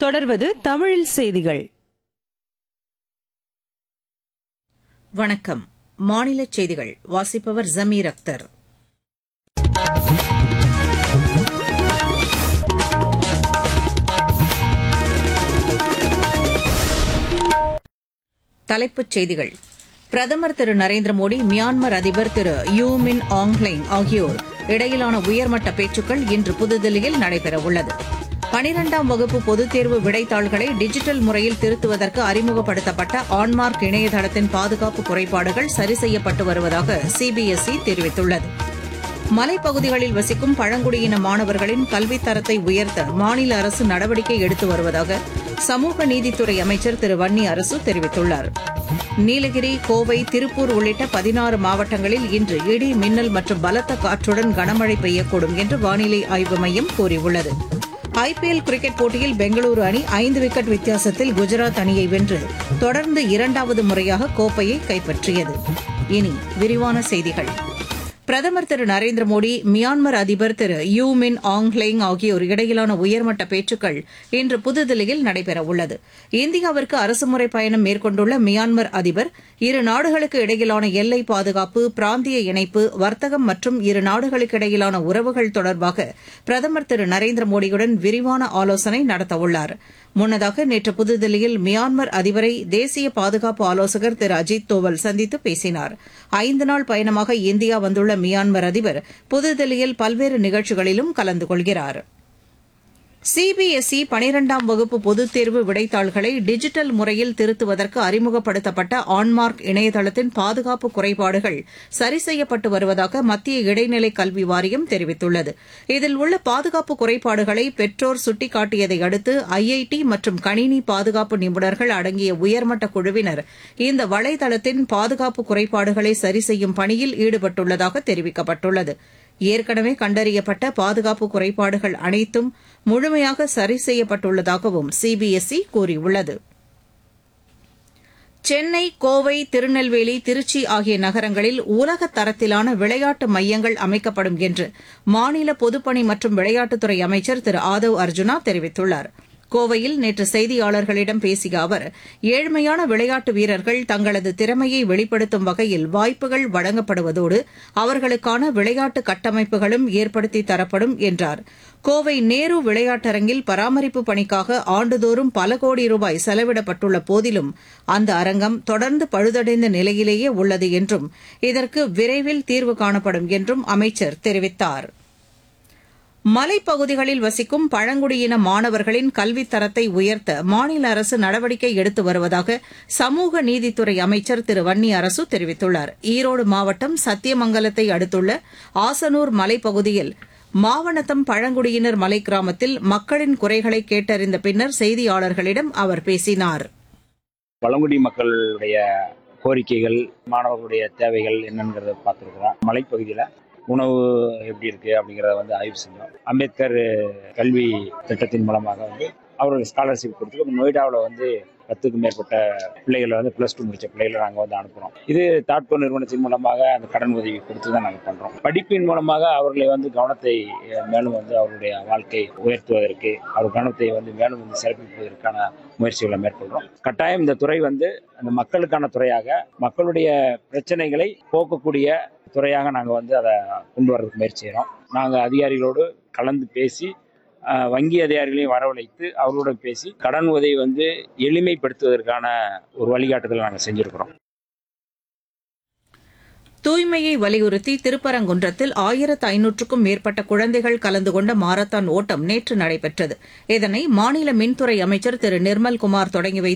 தொடர்வது தமிழில் செய்திகள் வணக்கம் மாநில செய்திகள் வாசிப்பவர் ஜமீர் அக்தர் தலைப்புச் செய்திகள் பிரதமர் திரு நரேந்திர மோடி மியான்மர் அதிபர் திரு யூ மின் ஆங்லைங் ஆகியோர் இடையிலான உயர்மட்ட பேச்சுக்கள் இன்று புதுதில்லியில் நடைபெறவுள்ளது பனிரெண்டாம் வகுப்பு பொதுத் தேர்வு விடைத்தாள்களை டிஜிட்டல் முறையில் திருத்துவதற்கு அறிமுகப்படுத்தப்பட்ட ஆன்மார்க் இணையதளத்தின் பாதுகாப்பு குறைபாடுகள் சரி செய்யப்பட்டு வருவதாக சிபிஎஸ்இ தெரிவித்துள்ளது மலைப்பகுதிகளில் வசிக்கும் பழங்குடியின மாணவர்களின் கல்வித் தரத்தை உயர்த்த மாநில அரசு நடவடிக்கை எடுத்து வருவதாக சமூக நீதித்துறை அமைச்சர் திரு வன்னி அரசு தெரிவித்துள்ளார் நீலகிரி கோவை திருப்பூர் உள்ளிட்ட பதினாறு மாவட்டங்களில் இன்று இடி மின்னல் மற்றும் பலத்த காற்றுடன் கனமழை பெய்யக்கூடும் என்று வானிலை ஆய்வு மையம் கூறியுள்ளது ஐபிஎல் கிரிக்கெட் போட்டியில் பெங்களூரு அணி ஐந்து விக்கெட் வித்தியாசத்தில் குஜராத் அணியை வென்று தொடர்ந்து இரண்டாவது முறையாக கோப்பையை கைப்பற்றியது இனி விரிவான செய்திகள் பிரதமர் திரு நரேந்திர மோடி மியான்மர் அதிபர் திரு யூ மின் ஆங்லேங் ஆகியோர் இடையிலான உயர்மட்ட பேச்சுக்கள் இன்று புதுதில்லியில் நடைபெறவுள்ளது இந்தியாவிற்கு அரசுமுறை பயணம் மேற்கொண்டுள்ள மியான்மர் அதிபர் இரு நாடுகளுக்கு இடையிலான எல்லை பாதுகாப்பு பிராந்திய இணைப்பு வர்த்தகம் மற்றும் இரு நாடுகளுக்கு இடையிலான உறவுகள் தொடர்பாக பிரதமர் திரு நரேந்திர மோடியுடன் விரிவான ஆலோசனை நடத்தவுள்ளார் முன்னதாக நேற்று புதுதில்லியில் மியான்மர் அதிபரை தேசிய பாதுகாப்பு ஆலோசகர் திரு அஜித் தோவல் சந்தித்து பேசினார் ஐந்து நாள் பயணமாக இந்தியா வந்துள்ள மியான்மர் அதிபர் புதுதில்லியில் பல்வேறு நிகழ்ச்சிகளிலும் கலந்து கொள்கிறார் சிபிஎஸ்இ பனிரெண்டாம் வகுப்பு பொதுத் தேர்வு விடைத்தாள்களை டிஜிட்டல் முறையில் திருத்துவதற்கு அறிமுகப்படுத்தப்பட்ட ஆன்மார்க் இணையதளத்தின் பாதுகாப்பு குறைபாடுகள் சரி செய்யப்பட்டு வருவதாக மத்திய இடைநிலை கல்வி வாரியம் தெரிவித்துள்ளது இதில் உள்ள பாதுகாப்பு குறைபாடுகளை பெற்றோர் சுட்டிக்காட்டியதை அடுத்து ஐஐடி மற்றும் கணினி பாதுகாப்பு நிபுணர்கள் அடங்கிய உயர்மட்ட குழுவினர் இந்த வலைதளத்தின் பாதுகாப்பு குறைபாடுகளை சரி செய்யும் பணியில் ஈடுபட்டுள்ளதாக தெரிவிக்கப்பட்டுள்ளது ஏற்கனவே கண்டறியப்பட்ட பாதுகாப்பு குறைபாடுகள் அனைத்தும் முழுமையாக சரி செய்யப்பட்டுள்ளதாகவும் சிபிஎஸ்இ கூறியுள்ளது சென்னை கோவை திருநெல்வேலி திருச்சி ஆகிய நகரங்களில் உலக தரத்திலான விளையாட்டு மையங்கள் அமைக்கப்படும் என்று மாநில பொதுப்பணி மற்றும் விளையாட்டுத்துறை அமைச்சர் திரு ஆதவ் அர்ஜுனா தெரிவித்துள்ளார் கோவையில் நேற்று செய்தியாளர்களிடம் பேசிய அவர் ஏழ்மையான விளையாட்டு வீரர்கள் தங்களது திறமையை வெளிப்படுத்தும் வகையில் வாய்ப்புகள் வழங்கப்படுவதோடு அவர்களுக்கான விளையாட்டு கட்டமைப்புகளும் ஏற்படுத்தி தரப்படும் என்றார் கோவை நேரு விளையாட்டரங்கில் பராமரிப்பு பணிக்காக ஆண்டுதோறும் பல கோடி ரூபாய் செலவிடப்பட்டுள்ள போதிலும் அந்த அரங்கம் தொடர்ந்து பழுதடைந்த நிலையிலேயே உள்ளது என்றும் இதற்கு விரைவில் தீர்வு காணப்படும் என்றும் அமைச்சர் தெரிவித்தாா் மலைப்பகுதிகளில் வசிக்கும் பழங்குடியின மாணவர்களின் கல்வித் தரத்தை உயர்த்த மாநில அரசு நடவடிக்கை எடுத்து வருவதாக சமூக நீதித்துறை அமைச்சர் திரு வன்னி அரசு தெரிவித்துள்ளார் ஈரோடு மாவட்டம் சத்தியமங்கலத்தை அடுத்துள்ள ஆசனூர் மலைப்பகுதியில் மாவனத்தம் பழங்குடியினர் மலை கிராமத்தில் மக்களின் குறைகளை கேட்டறிந்த பின்னர் செய்தியாளர்களிடம் அவர் பேசினார் பழங்குடி மக்களுடைய கோரிக்கைகள் மாணவர்களுடைய தேவைகள் என்னங்கிறத பார்த்துருக்குறோம் மலைப்பகுதியில் உணவு எப்படி இருக்கு அப்படிங்கிறத வந்து ஆய்வு செஞ்சோம் அம்பேத்கர் கல்வி திட்டத்தின் மூலமாக வந்து அவர்களுக்கு ஸ்காலர்ஷிப் கொடுத்து நொய்டாவில் வந்து பத்துக்கும் மேற்பட்ட பிள்ளைகளை வந்து ப்ளஸ் டூ முடிச்ச பிள்ளைகளை நாங்கள் வந்து அனுப்புகிறோம் இது தாட்கோ நிறுவனத்தின் மூலமாக அந்த கடன் உதவி கொடுத்து தான் நாங்கள் பண்ணுறோம் படிப்பின் மூலமாக அவர்களை வந்து கவனத்தை மேலும் வந்து அவருடைய வாழ்க்கை உயர்த்துவதற்கு அவர் கவனத்தை வந்து மேலும் வந்து சிறப்பிப்பதற்கான முயற்சிகளை மேற்கொள்கிறோம் கட்டாயம் இந்த துறை வந்து அந்த மக்களுக்கான துறையாக மக்களுடைய பிரச்சனைகளை போக்கக்கூடிய துறையாக நாங்கள் வந்து அதை கொண்டு வர்றதுக்கு முயற்சி செய்கிறோம் நாங்கள் அதிகாரிகளோடு கலந்து பேசி வங்கி அதிகாரிகளையும் வரவழைத்து அவர்களுடன் பேசி கடன் உதவி வந்து எளிமைப்படுத்துவதற்கான ஒரு வழிகாட்டுதலை நாங்கள் செஞ்சுருக்கிறோம் தூய்மையை வலியுறுத்தி திருப்பரங்குன்றத்தில் ஆயிரத்து ஐநூற்றுக்கும் மேற்பட்ட குழந்தைகள் கலந்து கொண்ட மாரத்தான் ஓட்டம் நேற்று நடைபெற்றது இதனை மாநில மின்துறை அமைச்சர் திரு நிர்மல்குமார் தொடங்கி வைத்து